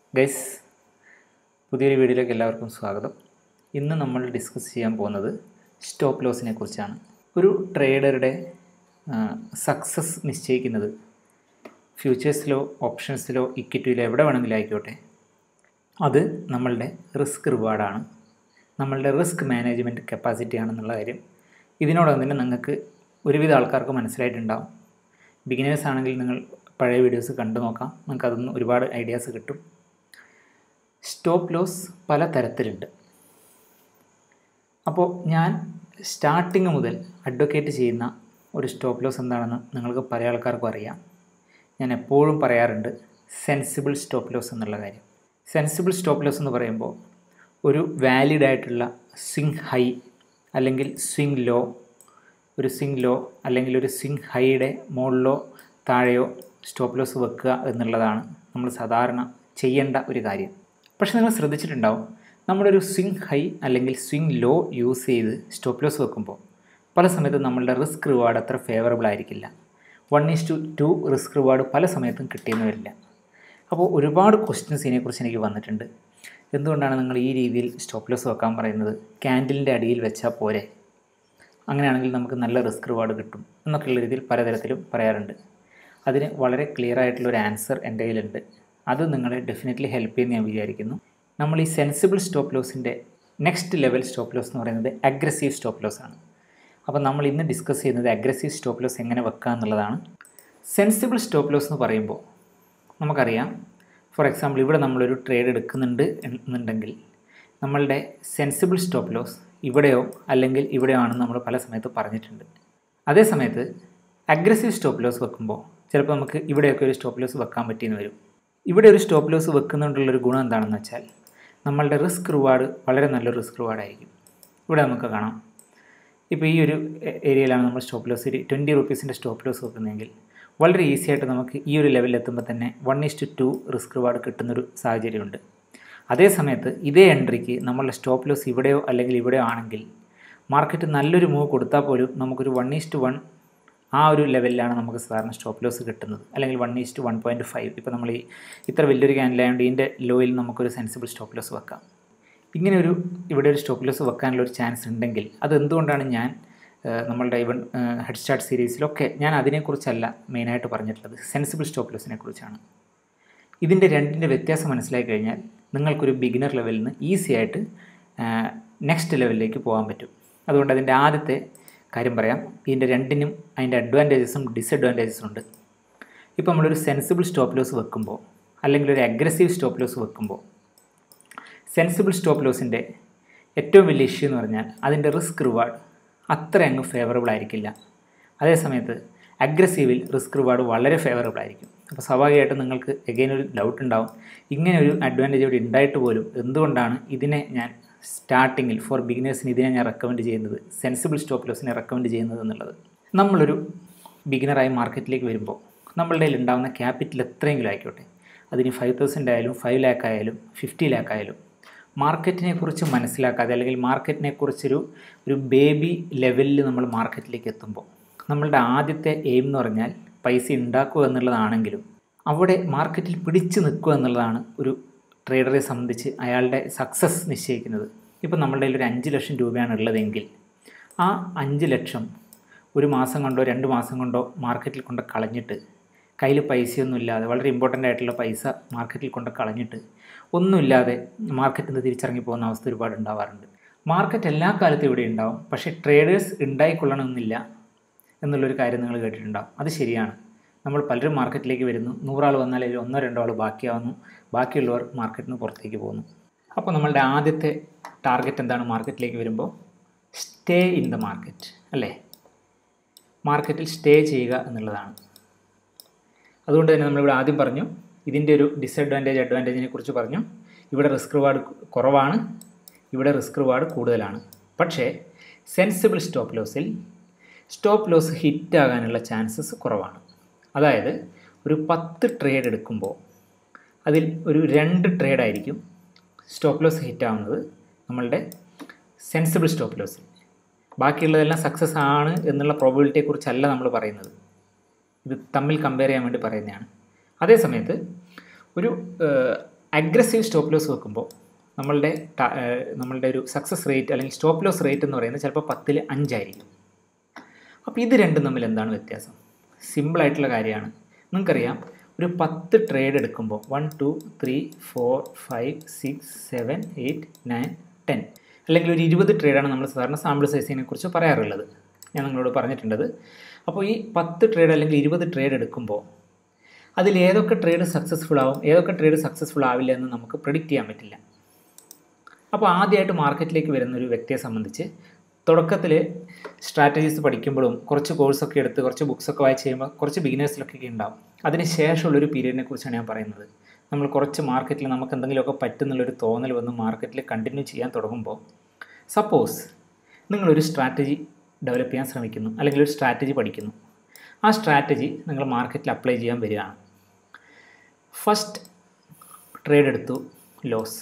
guys പുതിയൊരു വീഡിയോയിലേക്ക് എല്ലാവർക്കും സ്വാഗതം ഇന്ന് നമ്മൾ ഡിസ്കസ് ചെയ്യാൻ പോകുന്നത് സ്റ്റോപ്പ് ലോസിനെ കുറിച്ചാണ് ഒരു ട്രേഡറുടെ സക്സസ് നിശ്ചയിക്കുന്നത് ഫ്യൂച്ചേഴ്സിലോ ഓപ്ഷൻസിലോ ഇക്വിറ്റിയിലോ എവിടെ വേണമെങ്കിലും ആയിക്കോട്ടെ അത് നമ്മളുടെ റിസ്ക് റിവാർഡാണ് നമ്മളുടെ റിസ്ക് മാനേജ്മെൻറ്റ് കപ്പാസിറ്റി ആണെന്നുള്ള കാര്യം ഇതിനോടൊപ്പം തന്നെ നിങ്ങൾക്ക് ഒരുവിധ ആൾക്കാർക്ക് മനസ്സിലായിട്ടുണ്ടാവും ബിഗിനേഴ്സ് ആണെങ്കിൽ നിങ്ങൾ പഴയ വീഡിയോസ് കണ്ടു നോക്കാം നിങ്ങൾക്ക് അതിൽ നിന്ന് ഒരുപാട് ഐഡിയാസ് കിട്ടും സ്റ്റോപ്പ് ലോസ് പല തരത്തിലുണ്ട് അപ്പോൾ ഞാൻ സ്റ്റാർട്ടിങ് മുതൽ അഡ്വക്കേറ്റ് ചെയ്യുന്ന ഒരു സ്റ്റോപ്പ് ലോസ് എന്താണെന്ന് നിങ്ങൾക്ക് പല ആൾക്കാർക്കും അറിയാം ഞാൻ എപ്പോഴും പറയാറുണ്ട് സെൻസിബിൾ സ്റ്റോപ്പ് ലോസ് എന്നുള്ള കാര്യം സെൻസിബിൾ സ്റ്റോപ്പ് ലോസ് എന്ന് പറയുമ്പോൾ ഒരു വാലിഡ് ആയിട്ടുള്ള സ്വിങ് ഹൈ അല്ലെങ്കിൽ സ്വിങ് ലോ ഒരു സ്വിങ് ലോ അല്ലെങ്കിൽ ഒരു സ്വിങ് ഹൈയുടെ മുകളിലോ താഴെയോ സ്റ്റോപ്പ് ലോസ് വെക്കുക എന്നുള്ളതാണ് നമ്മൾ സാധാരണ ചെയ്യേണ്ട ഒരു കാര്യം പക്ഷേ നിങ്ങൾ ശ്രദ്ധിച്ചിട്ടുണ്ടാവും നമ്മളൊരു സ്വിങ് ഹൈ അല്ലെങ്കിൽ സ്വിങ് ലോ യൂസ് ചെയ്ത് സ്റ്റോപ്പ് ലോസ് വെക്കുമ്പോൾ പല സമയത്തും നമ്മളുടെ റിസ്ക് റിവാർഡ് അത്ര ഫേവറബിൾ ആയിരിക്കില്ല one is to two risk reward പല സമയത്തും കിട്ടിയെന്ന് വരില്ല അപ്പോൾ ഒരുപാട് ക്വസ്റ്റ്യൻസ് ഇതിനെക്കുറിച്ച് എനിക്ക് വന്നിട്ടുണ്ട് എന്തുകൊണ്ടാണ് നിങ്ങൾ ഈ രീതിയിൽ സ്റ്റോപ്പ് ലോസ് വെക്കാൻ പറയുന്നത് ക്യാൻഡിലിൻ്റെ അടിയിൽ വെച്ചാൽ പോരെ അങ്ങനെയാണെങ്കിൽ നമുക്ക് നല്ല റിസ്ക് റിവാർഡ് കിട്ടും എന്നൊക്കെയുള്ള രീതിയിൽ പലതരത്തിലും പറയാറുണ്ട് അതിന് വളരെ ക്ലിയർ ആയിട്ടുള്ള ഒരു ആൻസർ എൻ്റെ കയ്യിലുണ്ട് അത് നിങ്ങളെ ഡെഫിനറ്റ്ലി ഹെൽപ്പ് ചെയ്യുമെന്ന് ഞാൻ വിചാരിക്കുന്നു നമ്മൾ ഈ സെൻസിബിൾ സ്റ്റോപ്പ് ലോസിൻ്റെ നെക്സ്റ്റ് ലെവൽ സ്റ്റോപ്പ് ലോസ് എന്ന് പറയുന്നത് അഗ്രസീവ് സ്റ്റോപ്പ് ലോസ് ആണ് അപ്പോൾ നമ്മൾ ഇന്ന് ഡിസ്കസ് ചെയ്യുന്നത് അഗ്രസീവ് സ്റ്റോപ്പ് ലോസ് എങ്ങനെ വെക്കുക എന്നുള്ളതാണ് സെൻസിബിൾ സ്റ്റോപ്പ് ലോസ് എന്ന് പറയുമ്പോൾ നമുക്കറിയാം ഫോർ എക്സാമ്പിൾ ഇവിടെ നമ്മളൊരു ട്രേഡ് എടുക്കുന്നുണ്ട് എന്നുണ്ടെങ്കിൽ നമ്മളുടെ സെൻസിബിൾ സ്റ്റോപ്പ് ലോസ് ഇവിടെയോ അല്ലെങ്കിൽ ഇവിടെയോ ആണെന്ന് നമ്മൾ പല സമയത്ത് പറഞ്ഞിട്ടുണ്ട് അതേ സമയത്ത് അഗ്രസീവ് സ്റ്റോപ്പ് ലോസ് വെക്കുമ്പോൾ ചിലപ്പോൾ നമുക്ക് ഇവിടെയൊക്കെ ഒരു സ്റ്റോപ്പ് ലോസ് വെക്കാൻ പറ്റിയെന്ന് വരും ഇവിടെ ഒരു സ്റ്റോപ്പ് ലോസ് വെക്കുന്നതുകൊണ്ടുള്ളൊരു ഗുണം എന്താണെന്ന് വെച്ചാൽ നമ്മളുടെ റിസ്ക് റിവാർഡ് വളരെ നല്ലൊരു റിസ്ക് റിവാർഡായിരിക്കും ഇവിടെ നമുക്ക് കാണാം ഇപ്പോൾ ഈ ഒരു ഏരിയയിലാണ് നമ്മൾ സ്റ്റോപ്പ് ലോസ് ഒരു ട്വൻറ്റി റുപ്പീസിൻ്റെ സ്റ്റോപ്പ് ലോസ് വെക്കുന്നതെങ്കിൽ വളരെ ഈസി ആയിട്ട് നമുക്ക് ഈ ഒരു ലെവലിൽ എത്തുമ്പോൾ തന്നെ one is to two risk reward കിട്ടുന്നൊരു സാഹചര്യമുണ്ട് അതേ സമയത്ത് ഇതേ എൻട്രിക്ക് നമ്മളുടെ സ്റ്റോപ്പ് ലോസ് ഇവിടെയോ അല്ലെങ്കിൽ ഇവിടെയോ ആണെങ്കിൽ മാർക്കറ്റ് നല്ലൊരു മൂവ് കൊടുത്താൽ പോലും നമുക്കൊരു വൺ ഈസ്റ്റ് വൺ ആ ഒരു ലെവലിലാണ് നമുക്ക് സാധാരണ സ്റ്റോപ്പ് ലോസ് കിട്ടുന്നത് അല്ലെങ്കിൽ one is to one point five ഇപ്പോൾ നമ്മൾ ഈ ഇത്ര വലിയൊരു ക്യാൻഡിലായതുകൊണ്ട് ഇതിൻ്റെ ലോയിൽ നമുക്കൊരു സെൻസിബിൾ സ്റ്റോപ്പ് ലോസ് വെക്കാം ഇങ്ങനെ ഒരു ഇവിടെ ഒരു സ്റ്റോപ്പ് ലോസ് വെക്കാനുള്ള ഒരു ചാൻസ് ഉണ്ടെങ്കിൽ അത് എന്തുകൊണ്ടാണ് ഞാൻ നമ്മളുടെ ഇവൺ ഹെഡ് സ്റ്റാർട്ട് സീരീസിലൊക്കെ ഞാൻ അതിനെക്കുറിച്ചല്ല മെയിനായിട്ട് പറഞ്ഞിട്ടുള്ളത് സെൻസിബിൾ സ്റ്റോപ്പ് ലോസിനെ കുറിച്ചാണ് ഇതിൻ്റെ രണ്ടിൻ്റെ വ്യത്യാസം മനസ്സിലാക്കി കഴിഞ്ഞാൽ നിങ്ങൾക്കൊരു ബിഗിനർ ലെവലിൽ നിന്ന് ഈസി ആയിട്ട് നെക്സ്റ്റ് ലെവലിലേക്ക് പോകാൻ പറ്റും അതുകൊണ്ട് അതിൻ്റെ ആദ്യത്തെ കാര്യം പറയാം ഇതിൻ്റെ രണ്ടിനും അതിൻ്റെ അഡ്വാൻറ്റേജസും ഡിസഡ്വാൻറ്റേജസും ഉണ്ട് ഇപ്പോൾ നമ്മളൊരു സെൻസിബിൾ സ്റ്റോപ്പ് ലോസ് വെക്കുമ്പോൾ അല്ലെങ്കിൽ ഒരു അഗ്രസീവ് സ്റ്റോപ്പ് ലോസ് വെക്കുമ്പോൾ സെൻസിബിൾ സ്റ്റോപ്പ് ലോസിൻ്റെ ഏറ്റവും വലിയ ഇഷ്യൂ എന്ന് പറഞ്ഞാൽ അതിൻ്റെ റിസ്ക് റിവാർഡ് അത്ര അങ്ങ് ഫേവറബിൾ ആയിരിക്കില്ല അതേസമയത്ത് അഗ്രസീവിൽ റിസ്ക് റിവാർഡ് വളരെ ഫേവറബിൾ ആയിരിക്കും അപ്പോൾ സ്വാഭാവികമായിട്ടും നിങ്ങൾക്ക് എഗെയിൻ ഒരു ഡൗട്ട് ഉണ്ടാവും ഇങ്ങനെ ഒരു അഡ്വാൻറ്റേജ് ഇവിടെ ഉണ്ടായിട്ട് പോലും എന്തുകൊണ്ടാണ് ഇതിനെ ഞാൻ സ്റ്റാർട്ടിങ്ങിൽ ഫോർ ബിഗിനേഴ്സിന് ഇതിനെ ഞാൻ റെക്കമെൻഡ് ചെയ്യുന്നത് സെൻസിബിൾ സ്റ്റോപ്പ് ലോസിനെ റെക്കമെൻഡ് ചെയ്യുന്നത് എന്നുള്ളത് നമ്മളൊരു ബിഗിനറായി മാർക്കറ്റിലേക്ക് വരുമ്പോൾ നമ്മളുടെ കയ്യിൽ ഉണ്ടാകുന്ന ക്യാപിറ്റൽ എത്രയെങ്കിലും ആയിക്കോട്ടെ അതിന് ഫൈവ് തൗസൻഡ് ആയാലും ഫൈവ് ലാക്ക് ആയാലും ഫിഫ്റ്റി ലാക്ക് ആയാലും മാർക്കറ്റിനെ കുറിച്ച് മനസ്സിലാക്കാതെ അല്ലെങ്കിൽ മാർക്കറ്റിനെ കുറിച്ചൊരു ഒരു ബേബി ലെവലിൽ നമ്മൾ മാർക്കറ്റിലേക്ക് എത്തുമ്പോൾ നമ്മളുടെ ആദ്യത്തെ എയിം എന്ന് പറഞ്ഞാൽ പൈസ ഉണ്ടാക്കുക എന്നുള്ളതാണെങ്കിലും അവിടെ മാർക്കറ്റിൽ പിടിച്ചു നിൽക്കുക എന്നുള്ളതാണ് ഒരു ട്രേഡറെ സംബന്ധിച്ച് അയാളുടെ സക്സസ് നിശ്ചയിക്കുന്നത് ഇപ്പോൾ നമ്മളുടെ കയ്യിൽ ഒരു അഞ്ച് ലക്ഷം രൂപയാണ് ഉള്ളതെങ്കിൽ ആ അഞ്ച് ലക്ഷം ഒരു മാസം കൊണ്ടോ രണ്ട് മാസം കൊണ്ടോ മാർക്കറ്റിൽ കൊണ്ട് കളഞ്ഞിട്ട് കയ്യിൽ പൈസയൊന്നും ഇല്ലാതെ വളരെ ഇമ്പോർട്ടൻ്റ് ആയിട്ടുള്ള പൈസ മാർക്കറ്റിൽ കൊണ്ട് കളഞ്ഞിട്ട് ഒന്നുമില്ലാതെ മാർക്കറ്റിൽ നിന്ന് തിരിച്ചിറങ്ങി പോകുന്ന അവസ്ഥ ഒരുപാട് ഉണ്ടാവാറുണ്ട് മാർക്കറ്റ് എല്ലാ കാലത്തും ഇവിടെ ഉണ്ടാവും പക്ഷേ ട്രേഡേഴ്സ് ഉണ്ടായിക്കൊള്ളണമെന്നില്ല എന്നുള്ളൊരു കാര്യം നിങ്ങൾ കേട്ടിട്ടുണ്ടാവും അത് ശരിയാണ് നമ്മൾ പലരും മാർക്കറ്റിലേക്ക് വരുന്നു നൂറാൾ വന്നാൽ അതിൽ ഒന്നോ രണ്ടോ ആൾ ബാക്കിയാവുന്നു ബാക്കിയുള്ളവർ മാർക്കറ്റിൽ നിന്ന് പുറത്തേക്ക് പോകുന്നു അപ്പോൾ നമ്മളുടെ ആദ്യത്തെ ടാർഗറ്റ് എന്താണ് മാർക്കറ്റിലേക്ക് വരുമ്പോൾ സ്റ്റേ ഇൻ ദ മാർക്കറ്റ് അല്ലേ മാർക്കറ്റിൽ സ്റ്റേ ചെയ്യുക എന്നുള്ളതാണ് അതുകൊണ്ട് തന്നെ നമ്മളിവിടെ ആദ്യം പറഞ്ഞു ഇതിൻ്റെ ഒരു ഡിസഡ്വാൻറ്റേജ് അഡ്വാൻറ്റേജിനെ കുറിച്ച് പറഞ്ഞു ഇവിടെ റിസ്ക് റിവാർഡ് കുറവാണ് ഇവിടെ റിസ്ക് റിവാർഡ് കൂടുതലാണ് പക്ഷേ സെൻസിബിൾ സ്റ്റോപ്പ് ലോസിൽ സ്റ്റോപ്പ് ലോസ് ഹിറ്റ് ആകാനുള്ള ചാൻസസ് കുറവാണ് അതായത് ഒരു പത്ത് ട്രേഡ് എടുക്കുമ്പോൾ അതിൽ ഒരു രണ്ട് ട്രേഡ് ആയിരിക്കും സ്റ്റോപ്പ് ലോസ് ഹിറ്റ് ആവുന്നത് നമ്മളുടെ സെൻസിബിൾ സ്റ്റോപ്പ് ലോസിൽ ബാക്കിയുള്ളതെല്ലാം സക്സസ് ആണ് എന്നുള്ള പ്രോബിലിറ്റിയെക്കുറിച്ചല്ല നമ്മൾ പറയുന്നത് ഇത് തമ്മിൽ കമ്പയർ ചെയ്യാൻ വേണ്ടി പറയുന്നതാണ് അതേ സമയത്ത് ഒരു അഗ്രസീവ് സ്റ്റോപ്പ് ലോസ് വെക്കുമ്പോൾ നമ്മളുടെ ട- ഏഹ് നമ്മളുടെ ഒരു സക്സസ് റേറ്റ് അല്ലെങ്കിൽ സ്റ്റോപ്പ് ലോസ് റേറ്റ് എന്ന് പറയുന്നത് ചിലപ്പോൾ പത്തിൽ അഞ്ചായിരിക്കും അപ്പോൾ ഇത് രണ്ടും തമ്മിൽ എന്താണ് വ്യത്യാസം സിമ്പിളായിട്ടുള്ള കാര്യമാണ് നിങ്ങൾക്കറിയാം ഒരു പത്ത് ട്രേഡ് എടുക്കുമ്പോൾ one two three four five six seven eight nine ten അല്ലെങ്കിൽ ഒരു ഇരുപത് ട്രേഡാണ് നമ്മൾ സാധാരണ സാമ്പിൾ സൈസിനെ കുറിച്ച് പറയാറുള്ളത് ഞാൻ നിങ്ങളോട് പറഞ്ഞിട്ടുണ്ടത് അപ്പോൾ ഈ പത്ത് ട്രേഡ് അല്ലെങ്കിൽ ഇരുപത് ട്രേഡ് എടുക്കുമ്പോൾ അതിൽ ഏതൊക്കെ ട്രേഡ് സക്സസ്ഫുൾ ആവും ഏതൊക്കെ ട്രേഡ് സക്സസ്ഫുൾ ആവില്ല എന്ന് നമുക്ക് പ്രിഡിക്റ്റ് ചെയ്യാൻ പറ്റില്ല അപ്പോൾ ആദ്യമായിട്ട് മാർക്കറ്റിലേക്ക് വരുന്ന ഒരു വ്യക്തിയെ സംബന്ധിച്ച് തുടക്കത്തിൽ സ്ട്രാറ്റജീസ് പഠിക്കുമ്പോഴും കുറച്ച് കോഴ്സൊക്കെ എടുത്ത് കുറച്ച് ബുക്സൊക്കെ വായിച്ച് കഴിയുമ്പോൾ കുറച്ച് ബിഗിനേഴ്സിലൊക്കെ ഉണ്ടാവും അതിന് ശേഷമുള്ളൊരു പീരീഡിനെ കുറിച്ചാണ് ഞാൻ പറയുന്നത് നമ്മൾ കുറച്ച് മാർക്കറ്റിൽ നമുക്ക് എന്തെങ്കിലുമൊക്കെ പറ്റുന്നുള്ളൊരു തോന്നൽ വന്ന് മാർക്കറ്റിൽ കണ്ടിന്യൂ ചെയ്യാൻ തുടങ്ങുമ്പോൾ സപ്പോസ് നിങ്ങളൊരു സ്ട്രാറ്റജി ഡെവലപ്പ് ചെയ്യാൻ ശ്രമിക്കുന്നു അല്ലെങ്കിൽ ഒരു സ്ട്രാറ്റജി പഠിക്കുന്നു ആ സ്ട്രാറ്റജി നിങ്ങൾ മാർക്കറ്റിൽ അപ്ലൈ ചെയ്യാൻ വരികയാണ് ഫസ്റ്റ് ട്രേഡ് എടുത്തു ലോസ്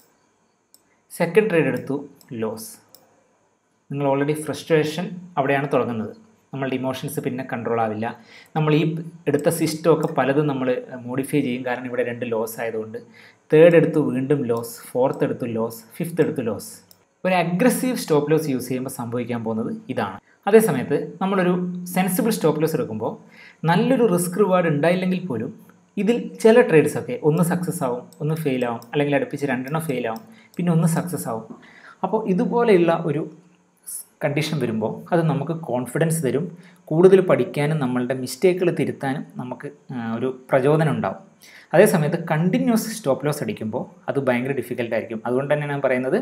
സെക്കൻഡ് ട്രേഡ് എടുത്തു ലോസ് നിങ്ങൾ ഓൾറെഡി ഫ്രസ്ട്രേഷൻ അവിടെയാണ് തുടങ്ങുന്നത് നമ്മളുടെ ഇമോഷൻസ് പിന്നെ കൺട്രോൾ ആവില്ല നമ്മൾ ഈ എടുത്ത സിസ്റ്റം ഒക്കെ പലതും നമ്മൾ മോഡിഫൈ ചെയ്യും കാരണം ഇവിടെ രണ്ട് ലോസ് ആയതുകൊണ്ട് തേർഡ് എടുത്തു വീണ്ടും ലോസ് ഫോർത്ത് എടുത്തു ലോസ് ഫിഫ്ത്ത് എടുത്തു ലോസ് ഒരു അഗ്രസീവ് സ്റ്റോപ്പ് ലോസ് യൂസ് ചെയ്യുമ്പോൾ സംഭവിക്കാൻ പോകുന്നത് ഇതാണ് അതേസമയത്ത് നമ്മളൊരു സെൻസിബിൾ സ്റ്റോപ്പ് ലോസ് എടുക്കുമ്പോൾ നല്ലൊരു റിസ്ക് റിവാർഡ് ഉണ്ടായില്ലെങ്കിൽ പോലും ഇതിൽ ചില ട്രേഡ്സ് ഒക്കെ ഒന്ന് സക്സസ് ആവും ഒന്ന് ഫെയിൽ ആവും അല്ലെങ്കിൽ അടുപ്പിച്ച് രണ്ടെണ്ണം ഫെയിൽ ആവും പിന്നെ ഒന്ന് സക്സസ് ആവും അപ്പോൾ ഇതുപോലെയുള്ള ഒരു കണ്ടീഷൻ വരുമ്പോൾ അത് നമുക്ക് കോൺഫിഡൻസ് തരും കൂടുതൽ പഠിക്കാനും നമ്മളുടെ മിസ്റ്റേക്കുകൾ തിരുത്താനും നമുക്ക് ആ, ഒരു പ്രചോദനം ഉണ്ടാവും അതേസമയത്ത് കണ്ടിന്യൂസ് സ്റ്റോപ്പ് ലോസ് അടിക്കുമ്പോൾ അത് ഭയങ്കര ഡിഫിക്കൽട്ട് ആയിരിക്കും അതുകൊണ്ട് തന്നെ ഞാൻ പറയുന്നത്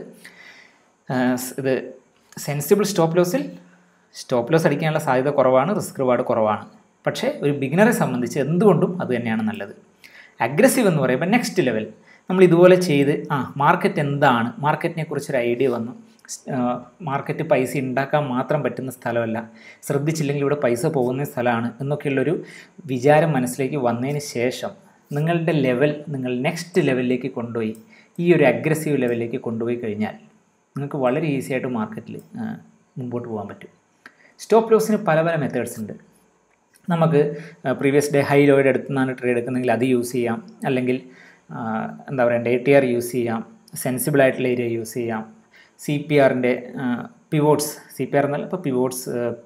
ആ, സ് ഇത് സെൻസിബിൾ സ്റ്റോപ്പ് ലോസിൽ സ്റ്റോപ്പ് ലോസ് അടിക്കാനുള്ള സാധ്യത കുറവാണ് റിസ്ക് റിവാർഡ് കുറവാണ് പക്ഷേ ഒരു ബിഗിനറെ സംബന്ധിച്ച് എന്തുകൊണ്ടും അത് തന്നെയാണ് നല്ലത് അഗ്രസീവ് എന്ന് പറയുമ്പോൾ നെക്സ്റ്റ് ലെവൽ നമ്മൾ ഇതുപോലെ ചെയ്ത് ആ മാർക്കറ്റ് എന്താണ് മാർക്കറ്റിനെ കുറിച്ചൊരു ഐഡിയ വന്നു മാർക്കറ്റ് പൈസ ഉണ്ടാക്കാൻ മാത്രം പറ്റുന്ന സ്ഥലമല്ല ശ്രദ്ധിച്ചില്ലെങ്കിൽ ഇവിടെ പൈസ പോകുന്ന സ്ഥലമാണ് എന്നൊക്കെയുള്ളൊരു വിചാരം മനസ്സിലേക്ക് വന്നതിന് ശേഷം നിങ്ങളുടെ ലെവൽ നിങ്ങൾ നെക്സ്റ്റ് ലെവലിലേക്ക് കൊണ്ടുപോയി ഈ ഒരു അഗ്രസീവ് ലെവലിലേക്ക് കൊണ്ടുപോയി കഴിഞ്ഞാൽ നിങ്ങൾക്ക് വളരെ ഈസി ആയിട്ട് മാർക്കറ്റിൽ മുമ്പോട്ട് പോകാൻ പറ്റും സ്റ്റോപ്പ് ലോസിന് പല പല മെത്തേഡ്സ് ഉണ്ട് നമുക്ക് പ്രീവിയസ് ഡേ ഹൈ ലോയുടെ അടുത്ത് നിന്നാണ് ട്രേഡ് എടുക്കുന്നതെങ്കിൽ അത് യൂസ് ചെയ്യാം അല്ലെങ്കിൽ ആ, എന്താ പറയുക എ ടി ആർ യൂസ് ചെയ്യാം സെൻസിബിൾ ആയിട്ടുള്ള ഏരിയ യൂസ് ചെയ്യാം സി പി ആറിൻ്റെ പിവോട്ട്സ് സി പി ആർ എന്നല്ല ഇപ്പോൾ pivots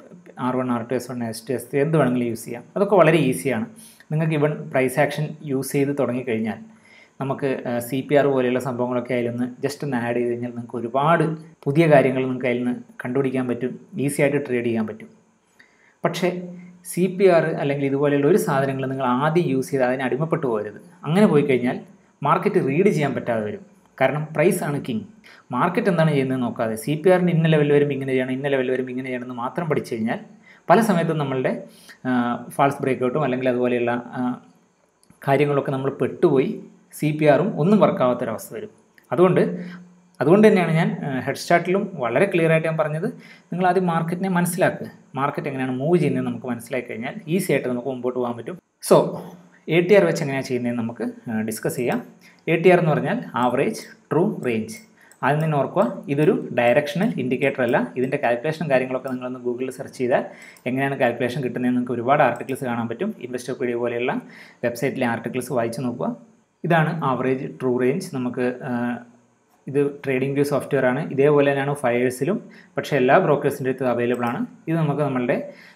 R one R two S one S two S three എന്ത് വേണമെങ്കിലും യൂസ് ചെയ്യാം അതൊക്കെ വളരെ ഈസിയാണ് നിങ്ങൾക്ക് ഇവൺ പ്രൈസ് ആക്ഷൻ യൂസ് ചെയ്ത് തുടങ്ങിക്കഴിഞ്ഞാൽ നമുക്ക് സി പി ആർ പോലെയുള്ള സംഭവങ്ങളൊക്കെ അതിലൊന്ന് ജസ്റ്റ് ഒന്ന് ആഡ് ചെയ്ത് കഴിഞ്ഞാൽ നിങ്ങൾക്ക് ഒരുപാട് പുതിയ കാര്യങ്ങൾ നിങ്ങൾക്ക് അതിൽ നിന്ന് കണ്ടുപിടിക്കാൻ പറ്റും ഈസി ആയിട്ട് ട്രേഡ് ചെയ്യാൻ പറ്റും പക്ഷേ സി പി ആർ അല്ലെങ്കിൽ ഇതുപോലെയുള്ള ഒരു സാധനങ്ങൾ നിങ്ങൾ ആദ്യം യൂസ് ചെയ്ത് അതിന് അടിമപ്പെട്ടു പോകരുത് അങ്ങനെ പോയി കഴിഞ്ഞാൽ മാർക്കറ്റ് റീഡ് ചെയ്യാൻ പറ്റാതെ വരും കാരണം പ്രൈസ് ആണ് കിങ് മാർക്കറ്റ് എന്താണ് ചെയ്യുന്നത് നോക്കാതെ സി പി ആറിൻ്റെ ഇന്ന ലെവൽ വരുമ്പോൾ ഇങ്ങനെ ചെയ്യണം ഇന്ന ലെവൽ വരുമ്പോൾ ഇങ്ങനെ ചെയ്യണമെന്ന് മാത്രം പഠിച്ചു കഴിഞ്ഞാൽ പല സമയത്തും നമ്മളുടെ ഫാൾസ് ബ്രേക്കൗട്ടും അല്ലെങ്കിൽ അതുപോലെയുള്ള ആ, കാര്യങ്ങളൊക്കെ നമ്മൾ പെട്ടുപോയി സി പി ആറും ഒന്നും വർക്കാവാത്തൊരവസ്ഥ വരും അതുകൊണ്ട് അതുകൊണ്ട് തന്നെയാണ് ഞാൻ ഹെഡ് സ്റ്റാർട്ടിലും വളരെ ക്ലിയർ ആയിട്ട് ഞാൻ പറഞ്ഞത് നിങ്ങൾ ആദ്യം മാർക്കറ്റിനെ മനസ്സിലാക്കുക മാർക്കറ്റ് എങ്ങനെയാണ് മൂവ് ചെയ്യുന്നത് നമുക്ക് മനസ്സിലാക്കി കഴിഞ്ഞാൽ ഈസി ആയിട്ട് നമുക്ക് മുമ്പോട്ട് പോകാൻ പറ്റും സോ എ ടി ആർ വെച്ച് എങ്ങനെയാണ് ചെയ്യുന്നതെന്ന് നമുക്ക് ഡിസ്കസ് ചെയ്യാം എ ടി ആർ എന്ന് പറഞ്ഞാൽ ആവറേജ് ട്രൂ റേഞ്ച് ആദ്യം തന്നെ ഓർക്കുക ഇതൊരു ഡയറക്ഷണൽ ഇൻഡിക്കേറ്റർ അല്ല ഇതിൻ്റെ കാൽക്കുലേഷൻ കാര്യങ്ങളൊക്കെ നിങ്ങളൊന്ന് ഗൂഗിളിൽ സെർച്ച് ചെയ്താൽ എങ്ങനെയാണ് കാൽക്കുലേഷൻ കിട്ടുന്നതെന്ന് നിങ്ങൾക്ക് ഒരുപാട് ആർട്ടിക്കിൾസ് കാണാൻ പറ്റും ഇൻവെസ്റ്റർ പീഡിയ പോലെയുള്ള വെബ്സൈറ്റിലെ ആർട്ടിക്കിൾസ് വായിച്ച് നോക്കുക ഇതാണ് ആവറേജ് ട്രൂ റേഞ്ച് നമുക്ക് ആ, ഇത് ട്രേഡിംഗ് വ്യൂ സോഫ്റ്റ്വെയർ ആണ് ഇതേപോലെ തന്നെയാണ് ഫയേഴ്സിലും പക്ഷേ എല്ലാ ബ്രോക്കേഴ്സിൻ്റെ അടുത്ത് അവൈലബിൾ ആണ് ഇത് നമുക്ക് നമ്മളുടെ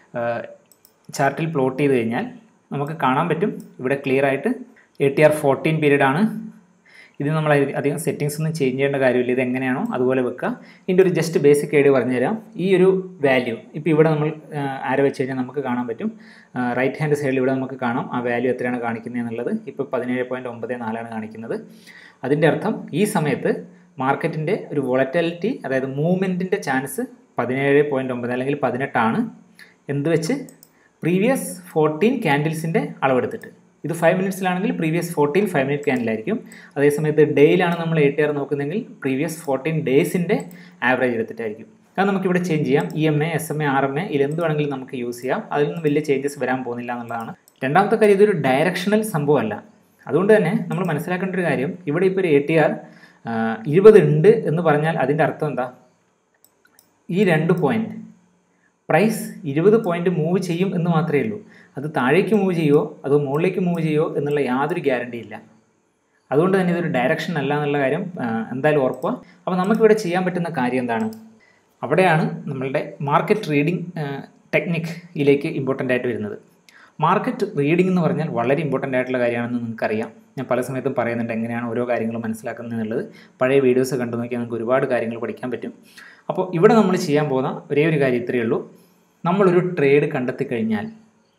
ചാർട്ടിൽ പ്ലോട്ട് ചെയ്ത് കഴിഞ്ഞാൽ നമുക്ക് കാണാൻ പറ്റും ഇവിടെ ക്ലിയർ ആയിട്ട് A T R fourteen period ആണ് ഇത് നമ്മൾ അധി- അധികം സെറ്റിങ്സ് ഒന്നും ചേഞ്ച് ചെയ്യേണ്ട കാര്യമില്ല ഇത് എങ്ങനെയാണോ അതുപോലെ വെക്കുക ഇതിൻ്റെ ഒരു ജസ്റ്റ് ബേസിക് ഐഡിയ പറഞ്ഞുതരാം ഈ ഒരു വാല്യൂ ഇപ്പോൾ ഇവിടെ നമ്മൾ ആരോ വെച്ച് കഴിഞ്ഞാൽ നമുക്ക് കാണാൻ പറ്റും റൈറ്റ് ഹാൻഡ് സൈഡിൽ ഇവിടെ നമുക്ക് കാണാം ആ വാല്യൂ എത്രയാണ് കാണിക്കുന്നത് എന്നുള്ളത് ഇപ്പോൾ പതിനേഴ് പോയിൻറ്റ് ഒമ്പത് നാലാണ് കാണിക്കുന്നത് അതിൻ്റെ അർത്ഥം ഈ സമയത്ത് മാർക്കറ്റിൻ്റെ ഒരു വോളറ്റാലിറ്റി അതായത് മൂവ്മെൻറ്റിൻ്റെ ചാൻസ് പതിനേഴ് പോയിൻറ്റ് ഒമ്പത് അല്ലെങ്കിൽ പതിനെട്ടാണ് എന്ത് വെച്ച് പ്രീവിയസ് ഫോർട്ടീൻ ക്യാൻഡിൽസിൻ്റെ അളവെടുത്തിട്ട് ഇത് ഫൈവ് മിനിറ്റ്സിലാണെങ്കിൽ പ്രീവിയസ് ഫോർട്ടീൻ ഫൈവ് മിനിറ്റ് ക്യാൻഡിലായിരിക്കും അതേസമയത്ത് ഡേയിലാണ് നമ്മൾ എ ടി ആർ നോക്കുന്നതെങ്കിൽ പ്രീവിയസ് ഫോർട്ടീൻ ഡേയ്സിൻ്റെ ആവറേജ് എടുത്തിട്ടായിരിക്കും അത് നമുക്കിവിടെ ചേഞ്ച് ചെയ്യാം E M A S M A R M A ഇതിൽ എന്ത് വേണമെങ്കിലും നമുക്ക് യൂസ് ചെയ്യാം അതിൽ നിന്നും വലിയ ചേഞ്ചസ് വരാൻ പോകുന്നില്ല എന്നുള്ളതാണ് രണ്ടാമത്തെ കാര്യം ഇതൊരു ഡയറക്ഷണൽ സംഭവമല്ല അതുകൊണ്ട് തന്നെ നമ്മൾ മനസ്സിലാക്കേണ്ട ഒരു കാര്യം ഇവിടെ ഇപ്പോൾ ഒരു എ ടി ആർ ഇരുപത് ഉണ്ട് എന്ന് പറഞ്ഞാൽ അതിൻ്റെ അർത്ഥം എന്താ ഈ രണ്ട് പോയിന്റ് പ്രൈസ് ഇരുപത് പോയിന്റ് മൂവ് ചെയ്യും എന്ന് മാത്രമേ ഉള്ളൂ അത് താഴേക്ക് മൂവ് ചെയ്യുമോ അതോ മുകളിലേക്ക് മൂവ് ചെയ്യുമോ എന്നുള്ള യാതൊരു ഗ്യാരണ്ടി ഇല്ല അതുകൊണ്ട് തന്നെ ഇതൊരു ഡയറക്ഷൻ അല്ല എന്നുള്ള കാര്യം ആ, എന്തായാലും ഓർക്കുക അപ്പോൾ നമുക്കിവിടെ ചെയ്യാൻ പറ്റുന്ന കാര്യം എന്താണ് അവിടെയാണ് നമ്മളുടെ മാർക്കറ്റ് റീഡിംഗ് ടെക്നിക്കിലേക്ക് ഇമ്പോർട്ടൻ്റ് ആയിട്ട് വരുന്നത് മാർക്കറ്റ് റീഡിംഗ് എന്ന് പറഞ്ഞാൽ വളരെ ഇമ്പോർട്ടൻ്റ് ആയിട്ടുള്ള കാര്യമാണെന്ന് നിങ്ങൾക്കറിയാം ഞാൻ പല സമയത്തും പറയുന്നുണ്ട് എങ്ങനെയാണ് ഓരോ കാര്യങ്ങളും മനസ്സിലാക്കുന്നത് എന്നുള്ളത് പഴയ വീഡിയോസ് കണ്ടു നോക്കിയാൽ നമുക്ക് ഒരുപാട് കാര്യങ്ങൾ പഠിക്കാൻ പറ്റും അപ്പോൾ ഇവിടെ നമ്മൾ ചെയ്യാൻ പോകുന്ന ഒരേ ഒരു കാര്യം ഇത്രയേ ഉള്ളൂ നമ്മളൊരു ട്രേഡ് കണ്ടെത്തി കഴിഞ്ഞാൽ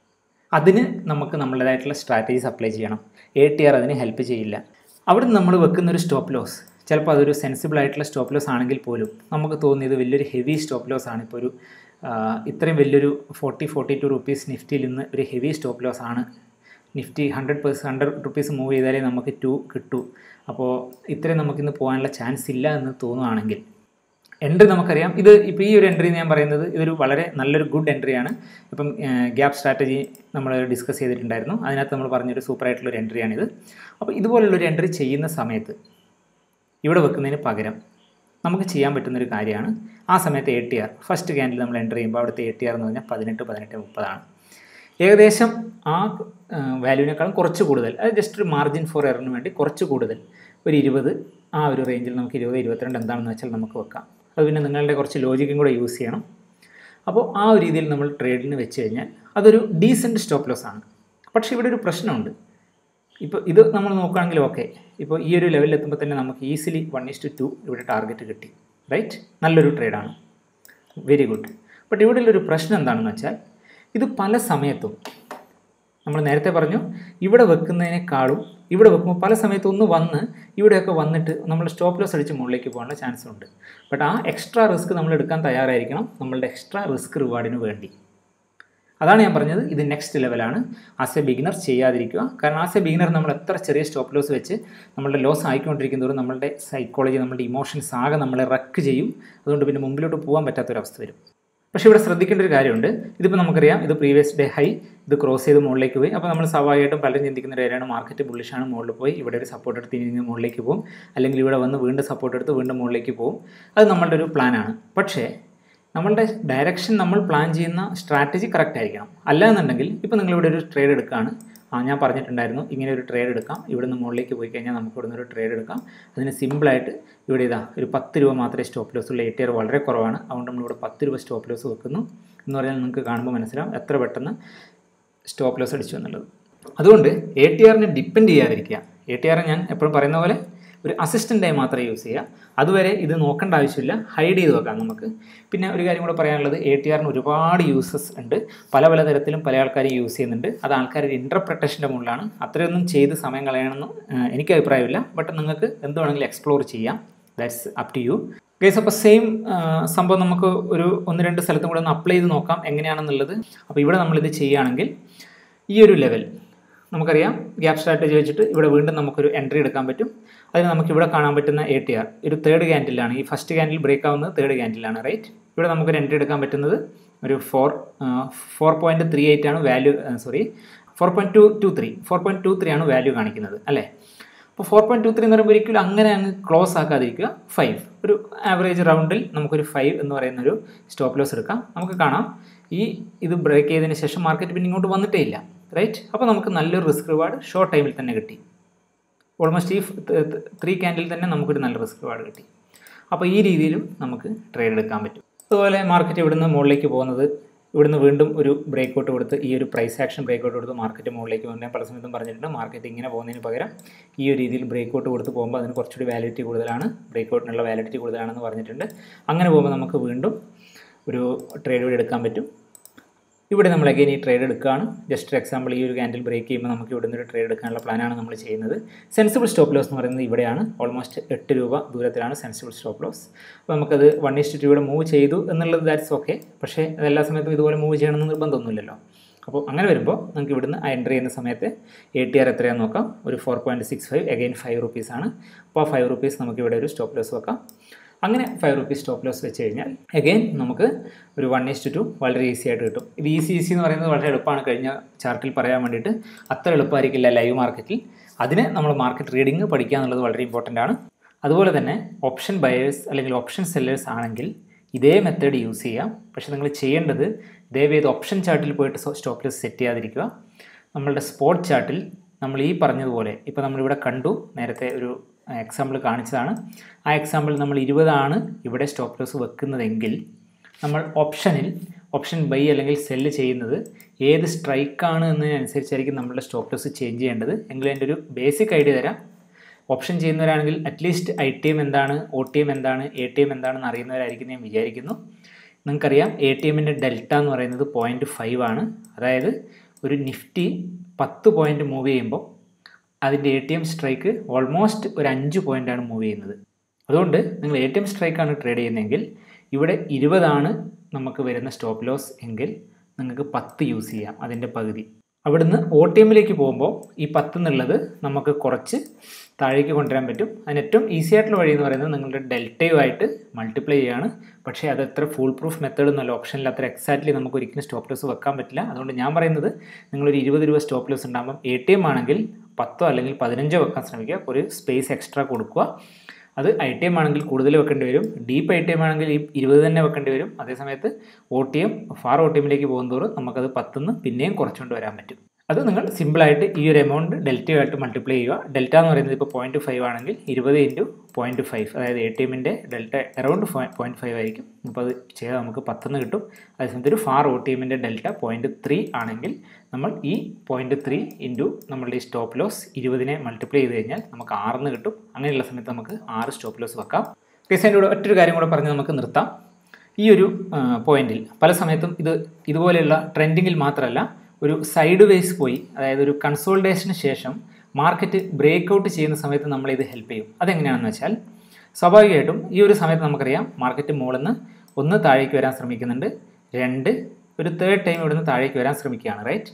അതിന് നമുക്ക് നമ്മുടേതായിട്ടുള്ള സ്ട്രാറ്റജീസ് അപ്ലൈ ചെയ്യണം എ ടി ആർ അതിന് ഹെൽപ്പ് ചെയ്യില്ല അവിടുന്ന് നമ്മൾ വെക്കുന്ന ഒരു സ്റ്റോപ്പ് ലോസ് ചിലപ്പോൾ അതൊരു സെൻസിബിൾ ആയിട്ടുള്ള സ്റ്റോപ്പ് ലോസ് ആണെങ്കിൽ പോലും നമുക്ക് തോന്നിയത് വലിയൊരു ഹെവി സ്റ്റോപ്പ് ലോസ് ആണ് ഇപ്പോൾ ഒരു ആ, ഇത്രയും വലിയൊരു ഫോർട്ടി ഫോർട്ടി ടു റുപ്പീസ് നിഫ്റ്റിയിൽ നിന്ന് ഒരു ഹെവി സ്റ്റോപ്പ് ലോസ് ആണ് നിഫ്റ്റി ഹൺഡ്രഡ് പേഴ്സ് ഹൺഡ്രഡ് റുപ്പീസ് മൂവ് ചെയ്താലേ നമുക്ക് ടു കിട്ടൂ അപ്പോൾ ഇത്രയും നമുക്കിന്ന് പോകാനുള്ള ചാൻസ് ഇല്ല എന്ന് തോന്നുകയാണെങ്കിൽ എൻട്രി നമുക്കറിയാം ഇത് ഇപ്പോൾ ഈ ഒരു എൻട്രി ഞാൻ പറയുന്നത് ഇതൊരു വളരെ നല്ലൊരു ഗുഡ് എൻട്രിയാണ് ഇപ്പം ഗ്യാപ്പ് സ്ട്രാറ്റജി നമ്മൾ ഡിസ്കസ് ചെയ്തിട്ടുണ്ടായിരുന്നു അതിനകത്ത് നമ്മൾ പറഞ്ഞൊരു സൂപ്പറായിട്ടുള്ളൊരു എൻട്രിയാണിത് അപ്പോൾ ഇതുപോലുള്ളൊരു എൻട്രി ചെയ്യുന്ന സമയത്ത് ഇവിടെ വെക്കുന്നതിന് പകരം നമുക്ക് ചെയ്യാൻ പറ്റുന്നൊരു കാര്യമാണ് ആ സമയത്ത് A T R first candle നമ്മൾ എൻ്റർ ചെയ്യുമ്പോൾ അവിടുത്തെ എ ടി ആർ എന്ന് പറഞ്ഞാൽ പതിനെട്ട് പതിനെട്ട് മുപ്പതാണ് ഏകദേശം ആ വാല്യൂവിനേക്കാളും കുറച്ച് കൂടുതൽ അത് ജസ്റ്റ് ഒരു മാർജിൻ ഫോർ എറിന് വേണ്ടി കുറച്ച് കൂടുതൽ ഒരു ഇരുപത് ആ ഒരു റേഞ്ചിൽ നമുക്ക് ഇരുപത് ഇരുപത്തിരണ്ട് എന്താണെന്ന് വെച്ചാൽ നമുക്ക് വെക്കാം അത് പിന്നെ നിങ്ങളുടെ കുറച്ച് ലോജിക്കും കൂടെ യൂസ് ചെയ്യണം അപ്പോൾ ആ ഒരു രീതിയിൽ നമ്മൾ ട്രേഡിന് വെച്ച് കഴിഞ്ഞാൽ അതൊരു ഡീസൻറ്റ് സ്റ്റോപ്പ് ലോസ് ആണ് പക്ഷേ ഇവിടെ ഒരു പ്രശ്നമുണ്ട് ഇപ്പോൾ ഇത് നമ്മൾ നോക്കുകയാണെങ്കിൽ ഓക്കെ ഇപ്പോൾ ഈ ഒരു ലെവലിൽ എത്തുമ്പോൾ തന്നെ നമുക്ക് ഈസിലി വൺ ഇസ്റ്റ് ടു ഇവിടെ ടാർഗറ്റ് കിട്ടി റൈറ്റ് നല്ലൊരു ട്രേഡാണ് വെരി ഗുഡ് ബട്ട് ഇവിടെ ഒരു പ്രശ്നം എന്താണെന്ന് വെച്ചാൽ ഇത് പല സമയത്തും നമ്മൾ നേരത്തെ പറഞ്ഞു ഇവിടെ വെക്കുന്നതിനേക്കാളും ഇവിടെ വെക്കുമ്പോൾ പല സമയത്തും ഒന്ന് വന്ന് ഇവിടെയൊക്കെ വന്നിട്ട് നമ്മൾ സ്റ്റോപ്പ് ലോസ് അടിച്ച് മുകളിലേക്ക് പോകാനുള്ള ചാൻസ് ഉണ്ട് ബട്ട് ആ എക്സ്ട്രാ റിസ്ക് നമ്മൾ എടുക്കാൻ തയ്യാറായിരിക്കണം നമ്മളുടെ എക്സ്ട്രാ റിസ്ക് റിവാർഡിന് വേണ്ടി അതാണ് ഞാൻ പറഞ്ഞത് ഇത് നെക്സ്റ്റ് ലെവലാണ് ആസ് എ ബിഗിനർ ചെയ്യാതിരിക്കുക കാരണം ആസ് എ ബിഗിനർ നമ്മൾ എത്ര ചെറിയ സ്റ്റോപ്പ് ലോസ് വെച്ച് നമ്മളുടെ ലോസ് ആയിക്കൊണ്ടിരിക്കുന്നതോറും നമ്മളുടെ സൈക്കോളജി നമ്മളുടെ ഇമോഷൻസ് ആകെ നമ്മളെ റക്ക് ചെയ്യും അതുകൊണ്ട് പിന്നെ മുമ്പിലോട്ട് പോകാൻ പറ്റാത്തൊരവസ്ഥ വരും പക്ഷേ ഇവിടെ ശ്രദ്ധിക്കേണ്ട ഒരു കാര്യമുണ്ട് ഇതിപ്പോൾ നമുക്കറിയാം ഇത് പ്രീവിയസ് ഡേ ഹൈ ഇത് ക്രോസ് ചെയ്ത് മുകളിലേക്ക് പോയി അപ്പോൾ നമ്മൾ സ്വാഭാവികമായിട്ടും പലരും ചിന്തിക്കുന്ന ഒരു കാര്യമാണ് മാർക്കറ്റ് ബുള്ളിഷാണ് മുകളിൽ പോയി ഇവിടെ ഒരു സപ്പോർട്ട് എടുത്ത് ഇനി മുകളിലേക്ക് പോകും അല്ലെങ്കിൽ ഇവിടെ വന്ന് വീണ്ടും സപ്പോർട്ട് എടുത്ത് വീണ്ടും മുകളിലേക്ക് പോകും അത് നമ്മളുടെ ഒരു പ്ലാനാണ് പക്ഷേ നമ്മളുടെ ഡയറക്ഷൻ നമ്മൾ പ്ലാൻ ചെയ്യുന്ന സ്ട്രാറ്റജി കറക്റ്റ് ആയിരിക്കണം അല്ല എന്നുണ്ടെങ്കിൽ ഇപ്പോൾ നിങ്ങളിവിടെ ഒരു ട്രേഡ് എടുക്കുകയാണ് ആ ഞാൻ പറഞ്ഞിട്ടുണ്ടായിരുന്നു ഇങ്ങനെ ഒരു ട്രേഡ് എടുക്കാം ഇവിടെ നിന്ന് മുകളിലേക്ക് പോയി കഴിഞ്ഞാൽ നമുക്ക് ഇവിടെ നിന്ന് ഒരു ട്രേഡ് എടുക്കാം അതിന് സിമ്പിളായിട്ട് ഇവിടെ ഇതാ ഒരു പത്ത് രൂപ മാത്രമേ സ്റ്റോപ്പ് ലോസ് ഉള്ളൂ എ ടി ആർ വളരെ കുറവാണ് അതുകൊണ്ട് നമ്മളിവിടെ പത്ത് രൂപ സ്റ്റോപ്പ് ലോസ് വെക്കുന്നു എന്ന് പറഞ്ഞാൽ നിങ്ങൾക്ക് കാണുമ്പോൾ മനസ്സിലാവും എത്ര പെട്ടെന്ന് സ്റ്റോപ്പ് ലോസ് അടിച്ചു എന്നുള്ളത് അതുകൊണ്ട് എ ടി ആറിനെ ഡിപ്പെൻഡ് ചെയ്യാതിരിക്കുക എ ടി ആർ ഞാൻ എപ്പോഴും പറയുന്ന പോലെ ഒരു അസിസ്റ്റൻ്റായി മാത്രമേ യൂസ് ചെയ്യുക അതുവരെ ഇത് നോക്കേണ്ട ആവശ്യമില്ല ഹൈഡ് ചെയ്ത് വെക്കാം നമുക്ക് പിന്നെ ഒരു കാര്യം കൂടെ പറയാനുള്ളത് എ ടി ആറിന് ഒരുപാട് യൂസസ് ഉണ്ട് പല പല തരത്തിലും പല ആൾക്കാരും യൂസ് ചെയ്യുന്നുണ്ട് അത് ആൾക്കാരുടെ ഇൻ്റർപ്രിട്ടേഷൻ്റെ മുകളിലാണ് അത്രയൊന്നും ചെയ്ത് സമയം കളയണമെന്ന് ഏഹ്, എനിക്ക് അഭിപ്രായമില്ല ബട്ട് നിങ്ങൾക്ക് എന്ത് വേണമെങ്കിലും എക്സ്പ്ലോർ ചെയ്യാം that's up to you guys അപ്പോൾ സെയിം സംഭവം നമുക്ക് ഒരു ഒന്ന് രണ്ട് സ്ഥലത്തും കൂടെ ഒന്ന് അപ്ലൈ ചെയ്ത് നോക്കാം എങ്ങനെയാണെന്നുള്ളത് അപ്പോൾ ഇവിടെ നമ്മളിത് ചെയ്യുകയാണെങ്കിൽ ഈ ഒരു ലെവൽ നമുക്കറിയാം ഗ്യാപ്പ് സ്ട്രാറ്റജി വെച്ചിട്ട് ഇവിടെ വീണ്ടും നമുക്കൊരു എൻട്രി എടുക്കാൻ പറ്റും അതിന് നമുക്ക് ഇവിടെ കാണാൻ പറ്റുന്ന എ ടി ആർ ഒരു തേർഡ് ക്യാൻഡിലാണ് ഈ ഫസ്റ്റ് ക്യാൻഡിൽ ബ്രേക്ക് ആവുന്നത് തേർഡ് ക്യാൻഡിലാണ് റൈറ്റ് ഇവിടെ നമുക്കൊരു എൻട്രി എടുക്കാൻ പറ്റുന്നത് ഒരു four four point three eight ആണ് value sorry four point two two three four point two three ആണ് വാല്യൂ കാണിക്കുന്നത് അല്ലേ അപ്പോൾ ഫോർ പോയിൻറ്റ് ടു ത്രീ എന്ന് പറയുമ്പോൾ ഒരിക്കലും അങ്ങനെ അങ്ങ് ക്ലോസ് ആക്കാതിരിക്കുക ഫൈവ് ഒരു ആവറേജ് റൗണ്ടിൽ നമുക്കൊരു ഫൈവ് എന്ന് പറയുന്ന ഒരു സ്റ്റോപ്പ് ലോസ് എടുക്കാം നമുക്ക് കാണാം ഈ ഇത് ബ്രേക്ക് ചെയ്തതിന് ശേഷം മാർക്കറ്റ് പിന്നെ ഇങ്ങോട്ട് വന്നിട്ടേ ഇല്ല റൈറ്റ് അപ്പോൾ നമുക്ക് നല്ലൊരു റിസ്ക് റിവാർഡ് ഷോർട്ട് ടൈമിൽ തന്നെ കിട്ടി ഓൾമോസ്റ്റ് ഈ ത്രീ ക്യാൻഡിൽ തന്നെ നമുക്കൊരു നല്ല റിസ്ക് റിവാർഡ് കിട്ടി അപ്പോൾ ഈ രീതിയിലും നമുക്ക് ട്രേഡ് എടുക്കാൻ പറ്റും അതുപോലെ മാർക്കറ്റ് ഇവിടുന്ന് മുകളിലേക്ക് പോകുന്നത് ഇവിടുന്ന് വീണ്ടും ഒരു ബ്രേക്ക് ഔട്ട് കൊടുത്ത് ഈ ഒരു പ്രൈസ് ആക്ഷൻ ബ്രേക്ക് ഔട്ട് കൊടുത്ത് മാർക്കറ്റ് മുകളിലേക്ക് പോകുന്നത് ഞാൻ പല സമയത്തും പറഞ്ഞിട്ടുണ്ട് മാർക്കറ്റ് ഇങ്ങനെ പോകുന്നതിന് പകരം ഈ ഒരു രീതിയിൽ ബ്രേക്ക് ഔട്ട് കൊടുത്ത് പോകുമ്പോൾ അതിന് കുറച്ചുകൂടി വാലിഡിറ്റി കൂടുതലാണ് ബ്രേക്ക് ഔട്ടിനുള്ള വാലിഡിറ്റി കൂടുതലാണെന്ന് പറഞ്ഞിട്ടുണ്ട് അങ്ങനെ പോകുമ്പോൾ നമുക്ക് വീണ്ടും ഒരു ട്രേഡ് ഇവിടെ എടുക്കാൻ പറ്റും ഇവിടെ നമ്മൾ അഗൈൻ ഈ ട്രേഡ് എടുക്കുകയാണ് ജസ്റ്റ് ഒരു എക്സാമ്പിൾ ഈ ഒരു ക്യാൻഡിൽ ബ്രേക്ക് ചെയ്യുമ്പോൾ നമുക്ക് ഇവിടെ നിന്ന് ഒരു ട്രേഡ് എടുക്കാനുള്ള പ്ലാനാണ് നമ്മൾ ചെയ്യുന്നത് സെൻസിബിൾ സ്റ്റോപ്പ് ലോസ് എന്ന് പറയുന്നത് ഇവിടെയാണ് ഓൾമോസ്റ്റ് എട്ട് രൂപ ദൂരത്തിലാണ് സെൻസിബിൾ സ്റ്റോപ്പ് ലോസ് അപ്പോൾ നമുക്കത് വൺ ഇസ്റ്റ് ടു ഇവിടെ മൂവ് ചെയ്തു എന്നുള്ളത് ദാറ്റ്സ് ഓക്കെ പക്ഷേ അത് എല്ലാ സമയത്തും ഇതുപോലെ മൂവ് ചെയ്യണമെന്ന് നിർബന്ധമൊന്നുമില്ലല്ലോ അപ്പോൾ അങ്ങനെ വരുമ്പോൾ നമുക്ക് ഇവിടുന്ന് എൻ്റർ ചെയ്യുന്ന സമയത്ത് എ ടി ആർ എത്രയാണെന്ന് നോക്കാം ഒരു four point six five again five റുപ്പീസാണ് അപ്പോൾ ആ ഫൈവ് റുപ്പീസ് നമുക്ക് ഇവിടെ ഒരു സ്റ്റോപ്പ് ലോസ് വെക്കാം അങ്ങനെ ഫൈവ് റുപ്പീസ് സ്റ്റോപ്പ് ലോസ് വെച്ച് കഴിഞ്ഞാൽ അഗെയിൻ നമുക്ക് ഒരു വൺ ഈസ്റ്റ് ടു വളരെ ഈസി ആയിട്ട് കിട്ടും ഇത് ഈസി ഈസി എന്ന് പറയുന്നത് വളരെ എളുപ്പമാണ് കഴിഞ്ഞ ചാർട്ടിൽ പറയാൻ വേണ്ടിയിട്ട് അത്ര എളുപ്പമായിരിക്കില്ല ലൈവ് മാർക്കറ്റിൽ അതിന് നമ്മൾ മാർക്കറ്റ് റീഡിങ് പഠിക്കുക എന്നുള്ളത് വളരെ ഇമ്പോർട്ടൻ്റ് ആണ് അതുപോലെ തന്നെ ഓപ്ഷൻ ബയേഴ്സ് അല്ലെങ്കിൽ ഓപ്ഷൻ സെല്ലേഴ്സ് ആണെങ്കിൽ ഇതേ മെത്തേഡ് യൂസ് ചെയ്യാം പക്ഷേ നിങ്ങൾ ചെയ്യേണ്ടത് ദയവേത് ഓപ്ഷൻ ചാർട്ടിൽ പോയിട്ട് സ്റ്റോപ്പ് ലോസ് സെറ്റ് ചെയ്യാതിരിക്കുക നമ്മളുടെ സ്പോട്ട് ചാർട്ടിൽ നമ്മൾ ഈ പറഞ്ഞതുപോലെ ഇപ്പോൾ നമ്മളിവിടെ കണ്ടു നേരത്തെ ഒരു എക്സാമ്പിൾ കാണിച്ചതാണ് ആ എക്സാമ്പിൾ നമ്മൾ ഇരുപതാണ് ഇവിടെ സ്റ്റോപ്പ് ലോസ് വെക്കുന്നതെങ്കിൽ നമ്മൾ ഓപ്ഷനിൽ ഓപ്ഷൻ ബൈ അല്ലെങ്കിൽ സെല്ല് ചെയ്യുന്നത് ഏത് സ്ട്രൈക്കാണ് എന്നതിനനുസരിച്ചായിരിക്കും നമ്മളുടെ സ്റ്റോപ്പ് ലോസ് ചേഞ്ച് ചെയ്യേണ്ടത് എങ്കിലും എൻ്റെ ഒരു ബേസിക് ഐഡിയ തരാം ഓപ്ഷൻ ചെയ്യുന്നവരാണെങ്കിൽ അറ്റ്ലീസ്റ്റ് ഐ ടി എം എന്താണ് ഒ ടി എം എന്താണ് എ ടി എം എന്താണെന്ന് അറിയുന്നവരായിരിക്കും ഞാൻ വിചാരിക്കുന്നു നിങ്ങൾക്കറിയാം എ ടി എമ്മിൻ്റെ ഡെൽറ്റ എന്ന് പറയുന്നത് പോയിൻറ്റ് ഫൈവ് ആണ് അതായത് ഒരു നിഫ്റ്റി പത്ത് പോയിൻ്റ് മൂവ് ചെയ്യുമ്പോൾ അതിൻ്റെ A T M strike almost ഒരു അഞ്ച് പോയിൻ്റാണ് മൂവ് ചെയ്യുന്നത് അതുകൊണ്ട് നിങ്ങൾ എ ടി എം സ്ട്രൈക്കാണ് ട്രേഡ് ചെയ്യുന്നതെങ്കിൽ ഇവിടെ ഇരുപതാണ് നമുക്ക് വരുന്ന സ്റ്റോപ്പ് ലോസ് എങ്കിൽ നിങ്ങൾക്ക് പത്ത് യൂസ് ചെയ്യാം അതിൻ്റെ പകുതി അവിടുന്ന് ഒ ടി എമ്മിലേക്ക് പോകുമ്പോൾ ഈ പത്ത് എന്നുള്ളത് നമുക്ക് കുറച്ച് താഴേക്ക് കൊണ്ടുവരാൻ പറ്റും അതിന് ഏറ്റവും ഈസി ആയിട്ടുള്ള വഴി എന്ന് പറയുന്നത് നിങ്ങളുടെ ഡെൽറ്റയുമായിട്ട് മൾട്ടിപ്ലൈ ചെയ്യാണ് പക്ഷേ അത് അത്ര ഫുൾ പ്രൂഫ് മെത്തേഡ് എന്നല്ല ഓപ്ഷനിൽ അത്ര എക്സാക്ട്ലി നമുക്ക് ഒരിക്കലും സ്റ്റോപ്പ് ലോസ് വെക്കാൻ പറ്റില്ല അതുകൊണ്ട് ഞാൻ പറയുന്നത് നിങ്ങളൊരു ഇരുപത് രൂപ സ്റ്റോപ്പ് ലോസ് ഉണ്ടാകുമ്പോൾ എ ടി എം ആണെങ്കിൽ പത്തോ അല്ലെങ്കിൽ പതിനഞ്ചോ വെക്കാൻ ശ്രമിക്കുക ഒരു സ്പേസ് എക്സ്ട്രാ കൊടുക്കുക അത് ഐ ടി എം ആണെങ്കിൽ കൂടുതൽ വെക്കേണ്ടി വരും ഡീപ്പ് ഐ ടി എം ആണെങ്കിൽ ഈ ഇരുപത് തന്നെ വെക്കേണ്ടി വരും അതേസമയത്ത് O T M far O T എമ്മിലേക്ക് പോകുന്നതോറും നമുക്കത് പത്തുനിന്ന് പിന്നെയും കുറച്ചുകൊണ്ട് വരാൻ പറ്റും അത് നിങ്ങൾ സിമ്പിളായിട്ട് ഈ ഒരു എമൗണ്ട് ഡെൽറ്റയുമായിട്ട് മൾട്ടിപ്ലൈ ചെയ്യുക ഡെൽറ്റ എന്ന് പറയുന്നത് ഇപ്പോൾ പോയിൻറ്റ് ഫൈവ് ആണെങ്കിൽ ഇരുപത് ഇൻറ്റു പോയിൻറ്റ് ഫൈവ് അതായത് എ ടി എമ്മിൻ്റെ ഡെൽറ്റ അറൗണ്ട് പോയിൻറ്റ് ഫൈവ് ആയിരിക്കും അപ്പോൾ അത് ചെയ്താൽ നമുക്ക് പത്തുനിന്ന് കിട്ടും അതേസമയത്ത് ഒരു ഫാർ ഒ ടി എമ്മിൻ്റെ ഡെൽറ്റ പോയിൻറ്റ് ത്രീ ആണെങ്കിൽ നമ്മൾ ഈ പോയിൻറ്റ് ത്രീ ഇൻറ്റു നമ്മളുടെ ഈ സ്റ്റോപ്പ് ലോസ് ഇരുപതിനെ മൾട്ടിപ്ലൈ ചെയ്ത് കഴിഞ്ഞാൽ നമുക്ക് ആറിന് കിട്ടും അങ്ങനെയുള്ള സമയത്ത് നമുക്ക് ആറ് സ്റ്റോപ്പ് ലോസ് വെക്കാം കേസിൻ്റെ കൂടെ ഒറ്റൊരു കാര്യം കൂടെ പറഞ്ഞ് നമുക്ക് നിർത്താം ഈ ഒരു പോയിന്റിൽ പല സമയത്തും ഇത് ഇതുപോലെയുള്ള ട്രെൻഡിങ്ങിൽ മാത്രമല്ല ഒരു സൈഡ് വേസ് പോയി അതായത് ഒരു കൺസോൾട്ടേഷന് ശേഷം മാർക്കറ്റ് ബ്രേക്ക് ഔട്ട് ചെയ്യുന്ന സമയത്ത് നമ്മളെ ഇത് ഹെൽപ്പ് ചെയ്യും അതെങ്ങനെയാണെന്ന് വെച്ചാൽ സ്വാഭാവികമായിട്ടും ഈ ഒരു സമയത്ത് നമുക്കറിയാം മാർക്കറ്റ് മുകളിൽ നിന്ന് ഒന്ന് താഴേക്ക് വരാൻ ശ്രമിക്കുന്നുണ്ട് രണ്ട് ഒരു തേർഡ് ടൈം ഇവിടുന്ന് താഴേക്ക് വരാൻ ശ്രമിക്കുകയാണ് റൈറ്റ്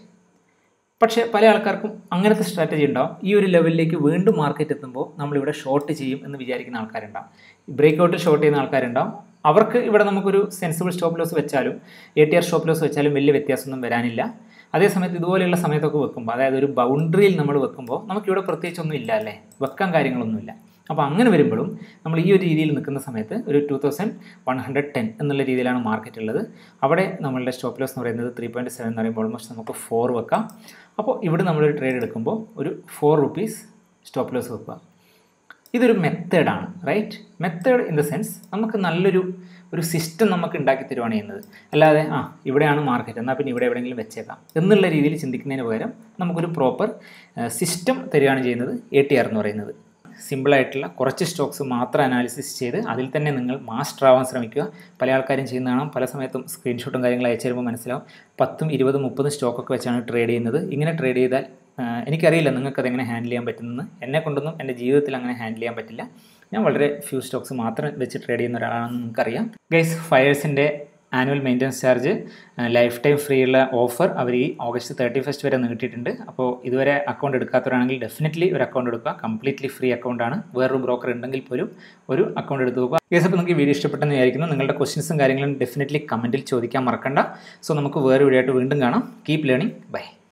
പക്ഷേ പല ആൾക്കാർക്കും അങ്ങനത്തെ സ്ട്രാറ്റജി ഉണ്ടാവും ഈ ഒരു ലെവലിലേക്ക് വീണ്ടും മാർക്കറ്റ് എത്തുമ്പോൾ നമ്മളിവിടെ ഷോർട്ട് ചെയ്യും എന്ന് വിചാരിക്കുന്ന ആൾക്കാരുണ്ടാവും ബ്രേക്ക് ഔട്ട് ഷോർട്ട് ചെയ്യുന്ന ആൾക്കാരുണ്ടാവും അവർക്ക് ഇവിടെ നമുക്കൊരു സെൻസിബിൾ സ്റ്റോപ്പ് ലോസ് വെച്ചാലും A T R stop loss വെച്ചാലും വലിയ വ്യത്യാസമൊന്നും വരാനില്ല അതേസമയത്ത് ഇതുപോലെയുള്ള സമയത്തൊക്കെ വെക്കുമ്പോൾ അതായത് ഒരു ബൗണ്ടറിയിൽ നമ്മൾ വെക്കുമ്പോൾ നമുക്കിവിടെ പ്രത്യേകിച്ചൊന്നും ഇല്ല അല്ലേ വെക്കാൻ കാര്യങ്ങളൊന്നുമില്ല അപ്പോൾ അങ്ങനെ വരുമ്പോഴും നമ്മൾ ഈ ഒരു രീതിയിൽ നിൽക്കുന്ന സമയത്ത് ഒരു two thousand one hundred ten എന്നുള്ള രീതിയിലാണ് മാർക്കറ്റ് ഉള്ളത് അവിടെ നമ്മളുടെ സ്റ്റോപ്പ് ലോസ് എന്ന് പറയുന്നത് ത്രീ പോയിൻറ്റ് സെവൻ എന്ന് പറയുമ്പോൾ ഓൾമോസ്റ്റ് നമുക്ക് ഫോർ വെക്കാം അപ്പോൾ ഇവിടെ നമ്മളൊരു ട്രേഡ് എടുക്കുമ്പോൾ ഒരു ഫോർ റുപ്പീസ് സ്റ്റോപ്പ് ലോസ് വെക്കുക ഇതൊരു മെത്തേഡാണ് right method in the sense നമുക്ക് നല്ലൊരു ഒരു സിസ്റ്റം നമുക്ക് ഉണ്ടാക്കി തരുവാണ് ചെയ്യുന്നത് അല്ലാതെ ആ ഇവിടെയാണ് മാർക്കറ്റ് എന്നാൽ പിന്നെ ഇവിടെ എവിടെയെങ്കിലും വെച്ചേക്കാം എന്നുള്ള രീതിയിൽ ചിന്തിക്കുന്നതിന് പകരം നമുക്കൊരു പ്രോപ്പർ സിസ്റ്റം തരികയാണ് ചെയ്യുന്നത് എ ടി ആർ എന്ന് പറയുന്നത് സിമ്പിളായിട്ടുള്ള കുറച്ച് സ്റ്റോക്സ് മാത്രം അനാലിസിസ് ചെയ്ത് അതിൽ തന്നെ നിങ്ങൾ മാസ്റ്റർ ആവാൻ ശ്രമിക്കുക പല ആൾക്കാരും ചെയ്യുന്നതാണ് പല സമയത്തും സ്ക്രീൻഷോട്ടും കാര്യങ്ങളും അയച്ചു തരുമ്പോൾ മനസ്സിലാവും പത്തും ഇരുപതും മുപ്പതും സ്റ്റോക്കൊക്കെ വെച്ചാണ് ട്രേഡ് ചെയ്യുന്നത് ഇങ്ങനെ ട്രേഡ് ചെയ്താൽ എനിക്കറിയില്ല നിങ്ങൾക്കത് എങ്ങനെ ഹാൻഡിൽ ചെയ്യാൻ പറ്റുമെന്ന് എന്നെ കൊണ്ടൊന്നും എൻ്റെ ജീവിതത്തിൽ അങ്ങനെ ഹാൻഡിൽ ചെയ്യാൻ പറ്റില്ല ഞാൻ വളരെ ഫ്യൂ സ്റ്റോക്സ് മാത്രം വെച്ച് ട്രേഡ് ചെയ്യുന്ന ഒരാളാണെന്ന് നിങ്ങൾക്കറിയാം ഗൈസ് ഫയേഴ്സിൻ്റെ annual maintenance charge lifetime free ഉള്ള ഓഫർ അവർ ഈ ഓഗസ്റ്റ് തേർട്ടി ഫസ്റ്റ് വരെ നീട്ടിയിട്ടുണ്ട് അപ്പോൾ ഇതുവരെ അക്കൗണ്ട് എടുക്കാത്തവരാണെങ്കിൽ ഡെഫിനറ്റ്ലി ഒരു അക്കൗണ്ട് എടുക്കുക കംപ്ലീറ്റ്ലി ഫ്രീ അക്കൗണ്ടാണ് വേറൊരു ബ്രോക്കർ ഉണ്ടെങ്കിൽ പോലും ഒരു അക്കൗണ്ട് എടുത്ത് നോക്കുക കേസ് അപ്പോൾ നിങ്ങൾക്ക് വീഡിയോ ഇഷ്ടപ്പെട്ടെന്ന് വിചാരിക്കുന്നു നിങ്ങളുടെ ക്വസ്റ്റ്യൻസും കാര്യങ്ങളും ഡെഫിനറ്റ്ലി കമൻറ്റിൽ ചോദിക്കാൻ മറക്കണ്ട സോ നമുക്ക് വേറെ വീഡിയോ ആയിട്ട് വീണ്ടും കാണാം കീപ് ലേണിംഗ് ബൈ